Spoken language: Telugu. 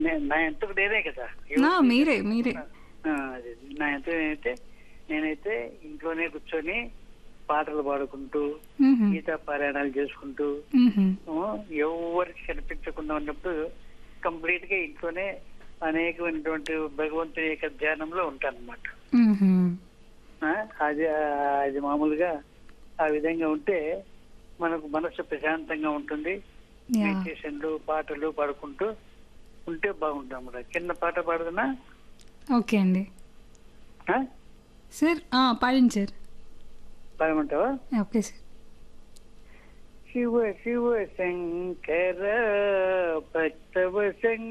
నే- నా ఎంతకు నేనే కదా నా మీరే మీరే ఆ, అదే నా ఎంత నేనైతే నేనైతే ఇంట్లోనే కూర్చొని పాటలు పాడుకుంటూ మ్హూ. గీతా పారాయణాలు చేసుకుంటూ మ్హూ. ఆ, ఎవరికి కనిపించకుండా ఉన్నప్పుడు కంప్లీట్ గా ఇంట్లోనే అనేకమైనటువంటి భగవంతుని యొక్క ధ్యానంలో ఉంటాను అనమాట మ్హూ. అది అది మామూలుగా ఆ విధంగా ఉంటే మనకు మనసు ప్రశాంతంగా ఉంటుంది యా మెడిటేషన్లు పాటలు పాడుకుంటూ ఉంటే బాగుంటుంది అన్నమాట చిన్న పాట పాడుతున్నా ఓకే అండి సార్ ఆ, పాడండి సార్ పాడమంటావా ఓకే సార్ శివ శివ శంకర భక్తవ శంకర